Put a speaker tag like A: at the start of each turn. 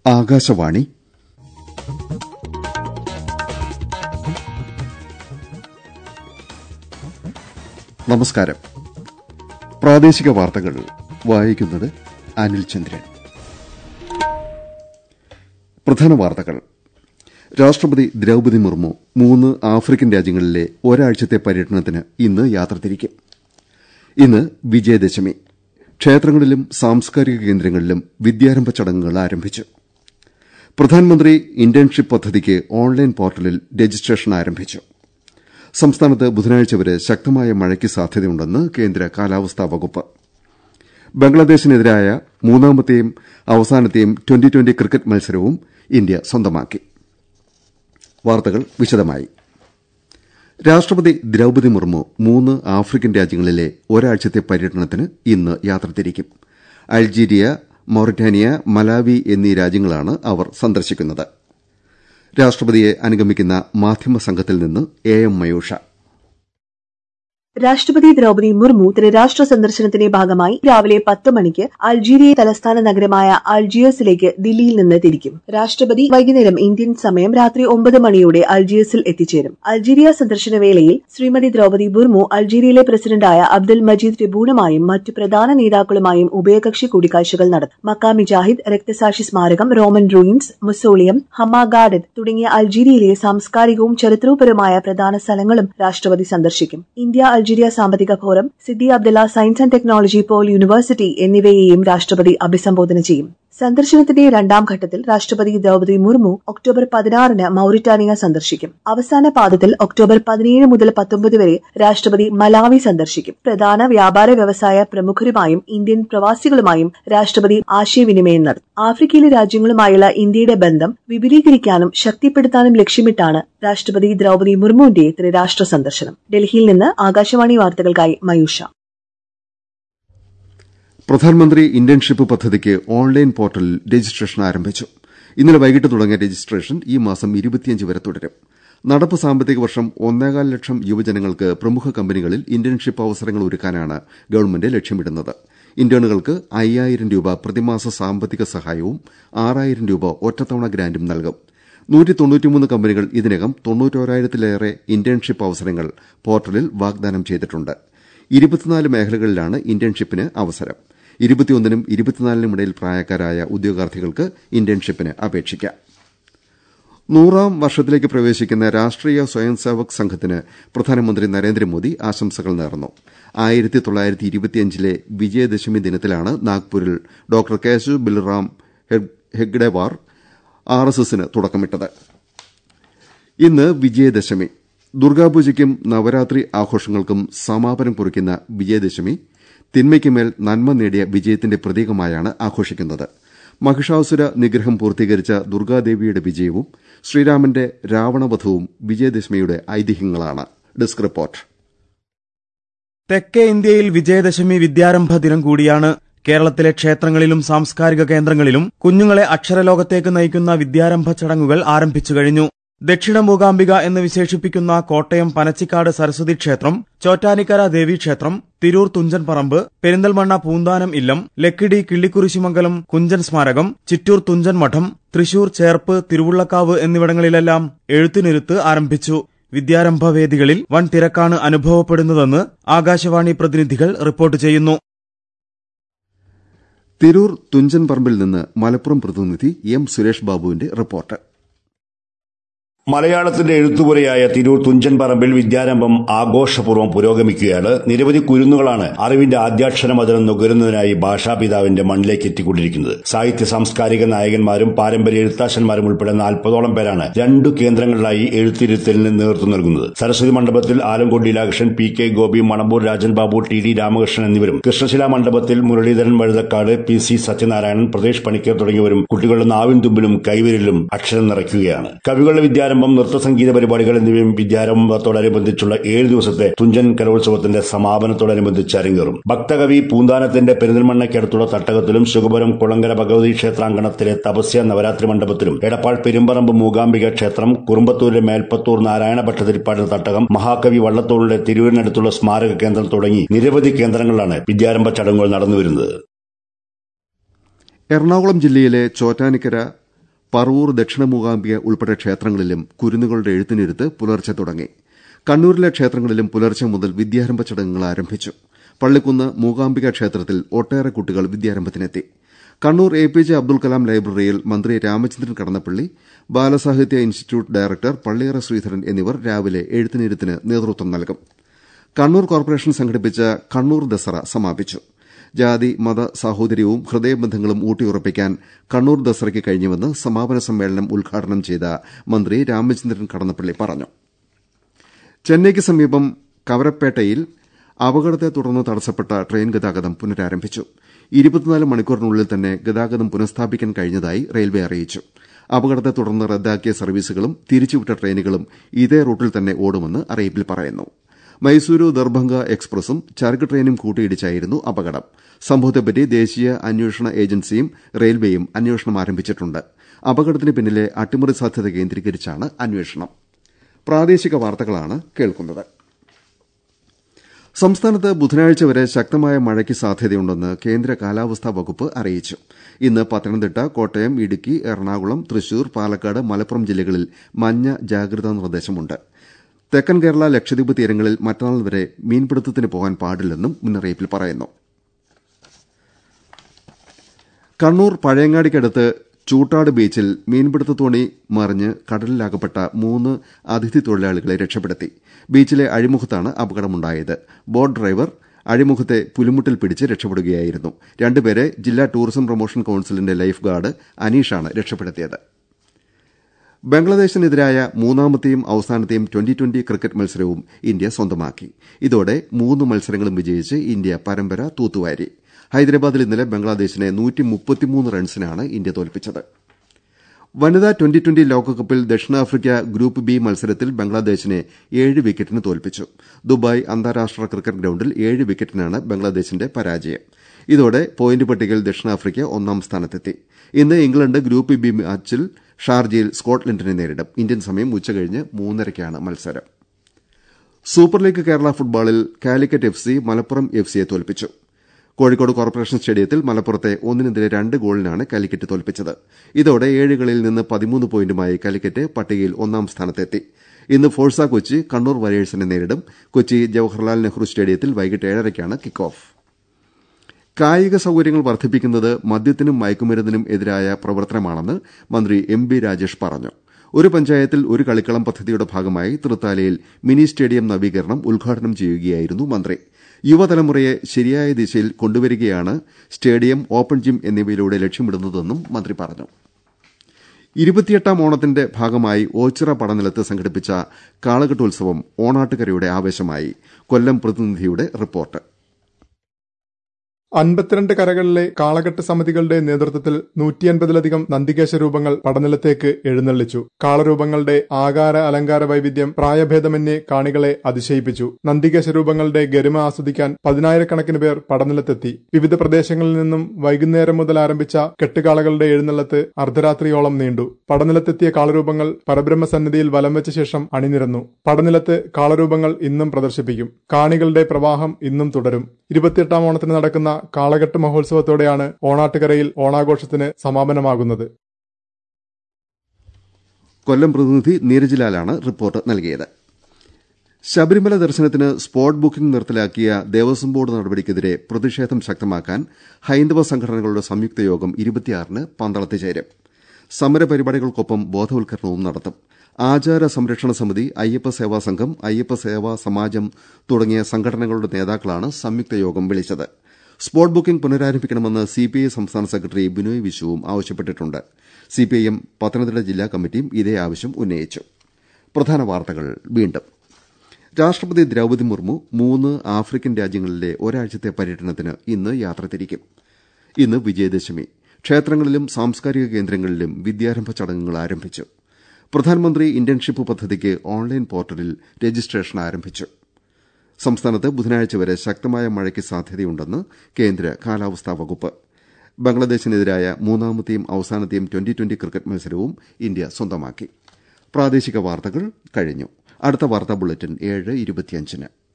A: ആകാശവാണി നമസ്കാരം പ്രാദേശിക വാർത്തകൾ വായിക്കുന്നത് അനിൽ ചന്ദ്രൻ പ്രധാന വാർത്തകൾ രാഷ്ട്രപതി ദ്രൌപതി മുർമു മൂന്ന് ആഫ്രിക്കൻ രാജ്യങ്ങളിലെ ഒരാഴ്ചത്തെ പര്യടനത്തിന് ഇന്ന് യാത്ര തിരിക്കും ഇന്ന് വിജയദശമി ക്ഷേത്രങ്ങളിലും സാംസ്കാരിക കേന്ദ്രങ്ങളിലും വിദ്യാരംഭ ചടങ്ങുകൾ ആരംഭിച്ചു പ്രധാനമന്ത്രി ഇന്റേൺഷിപ്പ് പദ്ധതിക്ക് ഓൺലൈൻ പോർട്ടലിൽ രജിസ്ട്രേഷൻ ആരംഭിച്ചു സംസ്ഥാനത്ത് ബുധനാഴ്ച വരെ ശക്തമായ മഴയ്ക്ക് സാധ്യതയുണ്ടെന്ന് കേന്ദ്ര കാലാവസ്ഥാ വകുപ്പ് ബംഗ്ലാദേശിനെതിരായ മൂന്നാമത്തെയും അവസാനത്തെയും ട്വന്റി ട്വന്റി ക്രിക്കറ്റ് മത്സരവും ഇന്ത്യ സ്വന്തമാക്കി വാർത്തകൾ വിശദമായി രാഷ്ട്രപതി ദ്രൌപതി മുർമു മൂന്ന് ആഫ്രിക്കൻ രാജ്യങ്ങളിലെ ഒരാഴ്ചത്തെ പര്യടനത്തിന് ഇന്ന് യാത്ര തിരിക്കും അൾജീരിയ മൌറിറ്റാനിയ മലാവി എന്നീ രാജ്യങ്ങളാണ് അവർ സന്ദർശിക്കുന്നത് രാഷ്ട്രപതിയെ അനുഗമിക്കുന്ന മാധ്യമ സംഘത്തിൽ നിന്ന് എ എം മയൂഷ
B: രാഷ്ട്രപതി ദ്രൌപതി മുർമു ത്രിരാഷ്ട്ര സന്ദർശനത്തിന്റെ ഭാഗമായി രാവിലെ പത്ത് മണിക്ക് അൾജീരിയ തലസ്ഥാന നഗരമായ അൾജിയേഴ്സിലേക്ക് ദില്ലിയിൽ നിന്ന് തിരിക്കും രാഷ്ട്രപതി വൈകുന്നേരം ഇന്ത്യൻ സമയം രാത്രി ഒമ്പത് മണിയോടെ അൾജിയേഴ്സിൽ എത്തിച്ചേരും അൾജീരിയ സന്ദർശന വേളയിൽ ശ്രീമതി ദ്രൌപതി മുർമു അൾജീരിയയിലെ പ്രസിഡന്റായ അബ്ദുൽ മജീദ് ടിബൂണുമായും മറ്റു പ്രധാന നേതാക്കളുമായും ഉഭയകക്ഷി കൂടിക്കാഴ്ചകൾ നടത്തും മക്കാമി ജാഹിദ് രക്തസാക്ഷി സ്മാരകം Roman ruins mausoleum Hamma garden തുടങ്ങിയ അൾജീരിയയിലെ സാംസ്കാരികവും ചരിത്രപരമായ പ്രധാന സ്ഥലങ്ങളും രാഷ്ട്രപതി സന്ദർശിക്കും ഇന്ത്യ അൾജീരിയ സാമ്പത്തിക forum Sidi Abdellah science and technology pole university എന്നിവയെയും രാഷ്ട്രപതി അഭിസംബോധന ചെയ്യും സന്ദർശനത്തിന്റെ രണ്ടാം ഘട്ടത്തിൽ രാഷ്ട്രപതി ദ്രൌപതി മുർമു ഒക്ടോബർ പതിനാറിന് മൌറിറ്റാനിയ സന്ദർശിക്കും അവസാന പാദത്തിൽ ഒക്ടോബർ പതിനേഴ് മുതൽ പത്തൊമ്പത് വരെ രാഷ്ട്രപതി മലാവി സന്ദർശിക്കും പ്രധാന വ്യാപാര വ്യവസായ പ്രമുഖരുമായും ഇന്ത്യൻ പ്രവാസികളുമായും രാഷ്ട്രപതി ആശയവിനിമയം നടത്തും ആഫ്രിക്കയിലെ രാജ്യങ്ങളുമായുള്ള ഇന്ത്യയുടെ ബന്ധം വിപുലീകരിക്കാനും ശക്തിപ്പെടുത്താനും ലക്ഷ്യമിട്ടാണ് രാഷ്ട്രപതി ദ്രൌപതി മുർമുവിന്റെ ത്രിരാഷ്ട്ര സന്ദർശനം ഡൽഹിയിൽ നിന്ന് ആകാശവാണി വാർത്തകൾക്കായി മയൂഷ
A: പ്രധാനമന്ത്രി ഇന്റേൺഷിപ്പ് പദ്ധതിക്ക് ഓൺലൈൻ പോർട്ടലിൽ രജിസ്ട്രേഷൻ ആരംഭിച്ചു ഇന്നലെ വൈകിട്ട് തുടങ്ങിയ രജിസ്ട്രേഷൻ ഈ മാസം ഇരുപത്തിയഞ്ച് വരെ തുടരും നടപ്പ് സാമ്പത്തിക വർഷം ഒന്നേകാൽ ലക്ഷം യുവജനങ്ങൾക്ക് പ്രമുഖ കമ്പനികളിൽ ഇന്റേൺഷിപ്പ് അവസരങ്ങൾ ഒരുക്കാനാണ് ഗവൺമെന്റ് ലക്ഷ്യമിടുന്നത് ഇന്റേണുകൾക്ക് അയ്യായിരം രൂപ പ്രതിമാസ സാമ്പത്തിക സഹായവും ആറായിരം രൂപ ഒറ്റത്തവണ ഗ്രാന്റും നൽകും നൂറ്റി തൊണ്ണൂറ്റിമൂന്ന് കമ്പനികൾ ഇതിനകം തൊണ്ണൂറ്റോരായിരത്തിലേറെ ഇന്റേൺഷിപ്പ് അവസരങ്ങൾ പോർട്ടലിൽ വാഗ്ദാനം ചെയ്തിട്ടുണ്ട് ഇരുപത്തിനാല് മേഖലകളിലാണ് ഇന്റേൺഷിപ്പിന് അവസരം ഇരുപത്തിയൊന്നിനും ഇരുപത്തിനാലിനും ഇടയിൽ പ്രായക്കാരായ ഉദ്യോഗാർത്ഥികൾക്ക് ഇന്റേൺഷിപ്പിന് അപേക്ഷിക്കാം നൂറാം വർഷത്തിലേക്ക് പ്രവേശിക്കുന്ന രാഷ്ട്രീയ സ്വയം സേവക് സംഘത്തിന് പ്രധാനമന്ത്രി നരേന്ദ്രമോദി ആശംസകൾ നേർന്നു ആയിരത്തി തൊള്ളായിരത്തി ഇരുപത്തിയഞ്ചിലെ വിജയദശമി ദിനത്തിലാണ് നാഗ്പൂരിൽ ഡോക്ടർ കേശവ് ബിൽറാം ഹെഗ്ഡെവാർ ആർ എസ് എസിന് തുടക്കമിട്ടത് ഇന്ന് വിജയദശമി ദുർഗാപൂജയ്ക്കും നവരാത്രി ആഘോഷങ്ങൾക്കും സമാപനം കുറിക്കുന്ന വിജയദശമി തിന്മയ്ക്കുമേൽ നന്മ നേടിയ വിജയത്തിന്റെ പ്രതീകമായാണ് ആഘോഷിക്കുന്നത് മഹിഷാസുര നിഗ്രഹം പൂർത്തീകരിച്ച ദുർഗാദേവിയുടെ വിജയവും ശ്രീരാമന്റെ രാവണവധവും വിജയദശമിയുടെ ഐതിഹ്യങ്ങളാണ് ഡെസ്ക് റിപ്പോർട്ട്
C: തെക്കേ ഇന്ത്യയിൽ വിജയദശമി വിദ്യാരംഭ ദിനം കൂടിയാണ് കേരളത്തിലെ ക്ഷേത്രങ്ങളിലും സാംസ്കാരിക കേന്ദ്രങ്ങളിലും കുഞ്ഞുങ്ങളെ അക്ഷരലോകത്തേക്ക് നയിക്കുന്ന വിദ്യാരംഭ ചടങ്ങുകൾ ആരംഭിച്ചു കഴിഞ്ഞു ദക്ഷിണ മൂകാംബിക എന്ന് വിശേഷിപ്പിക്കുന്ന കോട്ടയം പനച്ചിക്കാട് സരസ്വതി ക്ഷേത്രം ചോറ്റാനിക്കര ദേവീക്ഷേത്രം തിരൂർ തുഞ്ചൻ പറമ്പ് പെരിന്തൽമണ്ണ പൂന്താനം ഇല്ലം ലക്കിടി കിള്ളിക്കുരിശിമംഗലം കുഞ്ചൻ സ്മാരകം ചിറ്റൂർ തുഞ്ചൻ മഠം തൃശൂർ ചേർപ്പ് തിരുവുള്ളക്കാവ് എന്നിവിടങ്ങളിലെല്ലാം എഴുത്തിനിരുത്ത് ആരംഭിച്ചു വിദ്യാരംഭ വേദികളിൽ വൻ തിരക്കാണ് അനുഭവപ്പെടുന്നതെന്ന് ആകാശവാണി പ്രതിനിധികൾ റിപ്പോർട്ട് ചെയ്യുന്നു
A: തിരൂർ തുഞ്ചൻ പറമ്പിൽ നിന്ന് മലപ്പുറം പ്രതിനിധി എം സുരേഷ് ബാബുവിന്റെ റിപ്പോർട്ട്
D: മലയാളത്തിന്റെ എഴുത്തുപുരയായ തിരൂർ തുഞ്ചൻ പറമ്പിൽ വിദ്യാരംഭം ആഘോഷപൂർവ്വം പുരോഗമിക്കുകയാണ് നിരവധി കുരുന്നുകളാണ് അറിവിന്റെ ആദ്യാക്ഷര മധുരം നുകരുന്നതിനായി ഭാഷാപിതാവിന്റെ മണ്ണിലേക്ക് എത്തിക്കൊണ്ടിരിക്കുന്നത് സാഹിത്യ സാംസ്കാരിക നായകന്മാരും പാരമ്പര്യ എഴുത്താശന്മാരും ഉൾപ്പെടെ നാൽപ്പതോളം പേരാണ് രണ്ടു കേന്ദ്രങ്ങളിലായി എഴുത്തിരുത്തലിന് നേതൃത്വം നൽകുന്നത് സരസ്വതി മണ്ഡപത്തിൽ Alankode Leelakrishnan P K Gopi Manambur Rajan Babu T D Ramakrishnan എന്നിവരും കൃഷ്ണശില മണ്ഡപത്തിൽ മുരളീധരൻ വഴുതക്കാട് പി സി സത്യനാരായണൻ പ്രദേശ് പണിക്കർ തുടങ്ങിയവരും കുട്ടികളുടെ നാവിൻ തുമ്പിലും കൈവിരലിലും അക്ഷരം നിറയ്ക്കുകയാണ് കവികളുടെ വിദ്യാരംഭം വിദ്യാരംഭം നൃത്ത സംഗീത പരിപാടികൾ എന്നിവയും വിദ്യാരംഭത്തോടനുബന്ധിച്ചുള്ള ഏഴ് ദിവസത്തെ തുഞ്ചൻ കലോത്സവത്തിന്റെ സമാപനത്തോടനുബന്ധിച്ച് അരങ്ങേറും ഭക്തകവി പൂന്താനത്തിന്റെ പെരിന്തൽമണ്ണയ്ക്കടുത്തുള്ള തട്ടകത്തിലും ശുഗപുരം കുളങ്കര ഭഗവതി ക്ഷേത്രാങ്കണത്തിലെ തപസ്യ നവരാത്രി മണ്ഡപത്തിലും എടപ്പാൾ പെരുമ്പറമ്പ് മൂകാംബിക ക്ഷേത്രം കുറുമ്പത്തൂരിലെ മേൽപ്പത്തൂർ നാരായണ ഭട്ടതിരിപ്പാട് തട്ടകം മഹാകവി വള്ളത്തോളിന്റെ തിരുവനന്തപുരത്തുള്ള സ്മാരക കേന്ദ്രം തുടങ്ങി നിരവധി കേന്ദ്രങ്ങളിലാണ് വിദ്യാരംഭ ചടങ്ങുകൾ നടന്നുവരുന്നത്
A: എറണാകുളം ജില്ലയിലെ ചോറ്റാനിക്കര പറവൂർ ദക്ഷിണ മൂകാംബിക ഉൾപ്പെടെ ക്ഷേത്രങ്ങളിലും കുരുന്നുകളുടെ എഴുത്തിനിരുത്ത് പുലർച്ചെ തുടങ്ങി കണ്ണൂരിലെ ക്ഷേത്രങ്ങളിലും പുലർച്ചെ മുതൽ വിദ്യാരംഭ ചടങ്ങുകൾ ആരംഭിച്ചു പള്ളിക്കുന്ന് മൂകാംബിക ക്ഷേത്രത്തിൽ ഒട്ടേറെ കുട്ടികൾ വിദ്യാരംഭത്തിനെത്തി Kannur A P J Abdul Kalam ലൈബ്രറിയിൽ മന്ത്രി രാമചന്ദ്രൻ കടന്നപ്പള്ളി ബാലസാഹിത്യ ഇൻസ്റ്റിറ്റ്യൂട്ട് ഡയറക്ടർ പള്ളിയറ ശ്രീധരൻ എന്നിവർ രാവിലെ എഴുത്തിനിരുത്തിന് നേതൃത്വം നൽകും കണ്ണൂർ കോർപ്പറേഷൻ സംഘടിപ്പിച്ച കണ്ണൂർ ദസറ സമാപിച്ചു ജാതി മത സാഹോദര്യവും ഹൃദയബന്ധങ്ങളും ഊട്ടിയുറപ്പിക്കാൻ കണ്ണൂർ ദസറയ്ക്ക് കഴിഞ്ഞുവെന്ന് സമാപന സമ്മേളനം ഉദ്ഘാടനം ചെയ്ത മന്ത്രി രാമചന്ദ്രൻ കടന്നപ്പള്ളി പറഞ്ഞു ചെന്നൈക്ക് സമീപം കവരപ്പേട്ടയിൽ അപകടത്തെ തുടർന്ന് തടസ്സപ്പെട്ട ട്രെയിൻ ഗതാഗതം പുനരാരംഭിച്ചു ഇരുപത്തിനാല് മണിക്കൂറിനുള്ളിൽ തന്നെ ഗതാഗതം പുനഃസ്ഥാപിക്കാൻ കഴിഞ്ഞതായി റെയിൽവേ അറിയിച്ചു അപകടത്തെ തുടർന്ന് റദ്ദാക്കിയ സർവീസുകളും തിരിച്ചുവിട്ട ട്രെയിനുകളും ഇതേ റൂട്ടിൽ തന്നെ ഓടുമെന്ന് അറിയിപ്പിൽ പറയുന്നു മൈസൂരു ദർഭംഗ എക്സ്പ്രസും ചരക്ക് ട്രെയിനും കൂട്ടിയിടിച്ചായിരുന്നു അപകടം സംഭവത്തെപ്പറ്റി ദേശീയ അന്വേഷണ ഏജൻസിയും റെയിൽവേയും അന്വേഷണം ആരംഭിച്ചിട്ടുണ്ട് അപകടത്തിന് പിന്നിലെ അട്ടിമറി സാധ്യത കേന്ദ്രീകരിച്ചാണ് അന്വേഷണം പ്രാദേശിക വാർത്തകളാണ് കേൾക്കുന്നത് സംസ്ഥാനത്ത് ബുധനാഴ്ച വരെ ശക്തമായ മഴയ്ക്ക് സാധ്യതയുണ്ടെന്ന് കേന്ദ്ര കാലാവസ്ഥാ വകുപ്പ് അറിയിച്ചു ഇന്ന് പത്തനംതിട്ട കോട്ടയം ഇടുക്കി എറണാകുളം തൃശൂർ പാലക്കാട് മലപ്പുറം ജില്ലകളിൽ മഞ്ഞ ജാഗ്രതാ നിർദ്ദേശമുണ്ട് തെക്കൻ കേരള ലക്ഷദ്വീപ് തീരങ്ങളിൽ മറ്റന്നാൾ വരെ മീൻപിടുത്തത്തിന് പോകാൻ പാടില്ലെന്നും മുന്നറിയിപ്പിൽ പറയുന്നു കണ്ണൂർ പഴയങ്ങാടിക്കടുത്ത് ചൂട്ടാട് ബീച്ചിൽ മീൻപിടുത്ത തോണി മറിഞ്ഞ് കടലിലാകപ്പെട്ട മൂന്ന് അതിഥി തൊഴിലാളികളെ രക്ഷപ്പെടുത്തി ബീച്ചിലെ അഴിമുഖത്താണ് അപകടമുണ്ടായത് ബോട്ട് ഡ്രൈവർ അഴിമുഖത്തെ പുലിമുട്ടിൽ പിടിച്ച് രക്ഷപ്പെടുകയായിരുന്നു രണ്ടുപേരെ ജില്ലാ ടൂറിസം പ്രൊമോഷൻ കൌൺസിലിന്റെ ലൈഫ് ഗാർഡ് അനീഷാണ് രക്ഷപ്പെടുത്തിയത് ബംഗ്ലാദേശിനെതിരായ മൂന്നാമത്തെയും അവസാനത്തെയും ട്വന്റി ട്വന്റി ക്രിക്കറ്റ് മത്സരവും ഇന്ത്യ സ്വന്തമാക്കി ഇതോടെ മൂന്ന് മത്സരങ്ങളും വിജയിച്ച് ഇന്ത്യ പരമ്പര തൂത്തുവാരി ഹൈദരാബാദിൽ ഇന്നലെ ബംഗ്ലാദേശിനെ റൺസിനാണ് ഇന്ത്യ തോൽപ്പിച്ചത് വനിതാ ട്വന്റി ട്വന്റി ലോകകപ്പിൽ ദക്ഷിണാഫ്രിക്ക ഗ്രൂപ്പ് ബി മത്സരത്തിൽ ബംഗ്ലാദേശിനെ ഏഴ് വിക്കറ്റിന് തോൽപ്പിച്ചു ദുബായ് അന്താരാഷ്ട്ര ക്രിക്കറ്റ് ഗ്രൌണ്ടിൽ ഏഴ് വിക്കറ്റിനാണ് ബംഗ്ലാദേശിന്റെ പരാജയം ഇതോടെ പോയിന്റ് പട്ടികയിൽ ദക്ഷിണാഫ്രിക്ക ഒന്നാം സ്ഥാനത്തെത്തി ഇന്ന് ഇംഗ്ലണ്ട് ഗ്രൂപ്പ് ബി മാച്ചിൽ ഷാർജയിൽ സ്കോട്ട്ലൻഡിനെ നേരിടും ഇന്ത്യൻ സമയം ഉച്ചകഴിഞ്ഞ് മൂന്നരയ്ക്കാണ് മത്സരം സൂപ്പർ ലീഗ് കേരള ഫുട്ബോളിൽ Calicut F C Malappuram F സിയെ തോൽപ്പിച്ചു കോഴിക്കോട് കോർപ്പറേഷൻ സ്റ്റേഡിയത്തിൽ മലപ്പുറത്തെ ഒന്നിനെതിരെ രണ്ട് ഗോളിനാണ് കാലിക്കറ്റ് തോൽപ്പിച്ചത് ഇതോടെ ഏഴ് കളിയിൽ നിന്ന് പതിമൂന്ന് പോയിന്റുമായി കാലിക്കറ്റ് പട്ടികയിൽ ഒന്നാം സ്ഥാനത്തെത്തി ഇന്ന് ഫോഴ്സ കൊച്ചി കണ്ണൂർ വരേഴ്സിനെ നേരിടും കൊച്ചി ജവഹർലാൽ നെഹ്റു സ്റ്റേഡിയത്തിൽ വൈകിട്ട് ഏഴരയ്ക്കാണ് കിക്ക് ഓഫ് കായിക സൌകര്യങ്ങൾ വർദ്ധിപ്പിക്കുന്നത് മദ്യത്തിനും മയക്കുമരുന്നിനും എതിരായ പ്രവർത്തനമാണെന്ന് മന്ത്രി എം ബി രാജേഷ് പറഞ്ഞു ഒരു പഞ്ചായത്തിൽ ഒരു കളിക്കളം പദ്ധതിയുടെ ഭാഗമായി തൃത്താലയിൽ മിനി സ്റ്റേഡിയം നവീകരണം ഉദ്ഘാടനം ചെയ്യുകയായിരുന്നു മന്ത്രി യുവതലമുറയെ ശരിയായ ദിശയിൽ കൊണ്ടുവരികയാണ് സ്റ്റേഡിയം ഓപ്പൺ ജിം എന്നിവയിലൂടെ ലക്ഷ്യമിടുന്നതെന്നും മന്ത്രി പറഞ്ഞു ഇരുപത്തിയെട്ടാം ഓണത്തിന്റെ ഭാഗമായി ഓച്ചിറ പടനിലത്ത് സംഘടിപ്പിച്ച കാളകെട്ടുത്സവം ഓണാട്ടുകരയുടെ ആവേശമായി കൊല്ലം പ്രതിനിധിയുടെ റിപ്പോർട്ട്
E: അൻപത്തിരണ്ട് കരകളിലെ കാളകെട്ട് സമിതികളുടെ നേതൃത്വത്തിൽ നൂറ്റിയൻപതിലധികം നന്ദികേശ രൂപങ്ങൾ പടനിലത്തേക്ക് എഴുന്നള്ളിച്ചു കാളരൂപങ്ങളുടെ ആകാര അലങ്കാര വൈവിധ്യം പ്രായഭേദമന്യേ കാണികളെ അതിശയിപ്പിച്ചു നന്ദികേശ രൂപങ്ങളുടെ ഗരിമ ആസ്വദിക്കാൻ പതിനായിരക്കണക്കിന് പേർ പടനിലത്തെത്തി വിവിധ പ്രദേശങ്ങളിൽ നിന്നും വൈകുന്നേരം മുതൽ ആരംഭിച്ച കെട്ടുകാളകളുടെ എഴുന്നള്ളത്ത് അർദ്ധരാത്രിയോളം നീണ്ടു പടനിലത്തെത്തിയ കാളരൂപങ്ങൾ പരബ്രഹ്മ സന്നിധിയിൽ വലം വെച്ച ശേഷം അണിനിരന്നു പടനിലത്ത് കാളരൂപങ്ങൾ ഇന്നും പ്രദർശിപ്പിക്കും കാണികളുടെ പ്രവാഹം ഇന്നും തുടരും ഇരുപത്തിയെട്ടാം ഓണത്തിന് നടക്കുന്ന കാളകെട്ട് മഹോത്സവത്തോടെയാണ് ഓണാട്ടുകരയിൽ ഓണാഘോഷത്തിന് സമാപനമാകുന്നത്
A: കൊല്ലം പ്രതിനിധി നീരജ്ലാലാണ് റിപ്പോർട്ട് നൽകിയത് ശബരിമല ദർശനത്തിന് സ്പോട്ട് ബുക്കിംഗ് നിർത്തലാക്കിയ ദേവസ്വം ബോർഡ് നടപടിക്കെതിരെ പ്രതിഷേധം ശക്തമാക്കാൻ ഹൈന്ദവ സംഘടനകളുടെ സംയുക്ത യോഗം ഇരുപത്തിയാറിന് പന്തളത്ത് ചേരും സമരപരിപാടികൾക്കൊപ്പം ബോധവൽക്കരണവും നടത്തും ആചാര സംരക്ഷണ സമിതി അയ്യപ്പ സേവാ സംഘം അയ്യപ്പ സേവാ സമാജം തുടങ്ങിയ സംഘടനകളുടെ നേതാക്കളാണ് സംയുക്ത യോഗം വിളിച്ചത് സ്പോട്ട് ബുക്കിംഗ് പുനരാരംഭിക്കണമെന്ന് സിപിഐ സംസ്ഥാന സെക്രട്ടറി ബിനോയ് വിശ്വവും ആവശ്യപ്പെട്ടിട്ടുണ്ട് സിപിഐഎം പത്തനംതിട്ട ജില്ലാ കമ്മിറ്റിയും ഇതേ ആവശ്യം ഉന്നയിച്ചു പ്രധാന വാർത്തകൾ വീണ്ടും രാഷ്ട്രപതി ദ്രൌപതി മുർമു മൂന്ന് ആഫ്രിക്കൻ രാജ്യങ്ങളിലെ ഒരാഴ്ചത്തെ പര്യടനത്തിന് ഇന്ന് യാത്ര തിരിക്കും ഇന്ന് വിജയദശമി ക്ഷേത്രങ്ങളിലും സാംസ്കാരിക കേന്ദ്രങ്ങളിലും വിദ്യാരംഭ ചടങ്ങുകൾ ആരംഭിച്ചു പ്രധാനമന്ത്രി ഇന്റേൺഷിപ്പ് പദ്ധതിക്ക് ഓൺലൈൻ പോർട്ടലിൽ രജിസ്ട്രേഷൻ ആരംഭിച്ചു സംസ്ഥാനത്ത് ബുധനാഴ്ച വരെ ശക്തമായ മഴയ്ക്ക് സാധ്യതയുണ്ടെന്ന് കേന്ദ്ര കാലാവസ്ഥാ വകുപ്പ് ബംഗ്ലാദേശിനെതിരായ മൂന്നാമത്തെയും അവസാനത്തെയും ട്വന്റി ട്വന്റി ക്രിക്കറ്റ് മത്സരവും ഇന്ത്യ സ്വന്തമാക്കി പ്രാദേശിക വാർത്തകൾ കഴിഞ്ഞു അടുത്ത വാർത്താ ബുള്ളറ്റിൻ ഏഴ് ഇരുപത്തിയഞ്ചിന്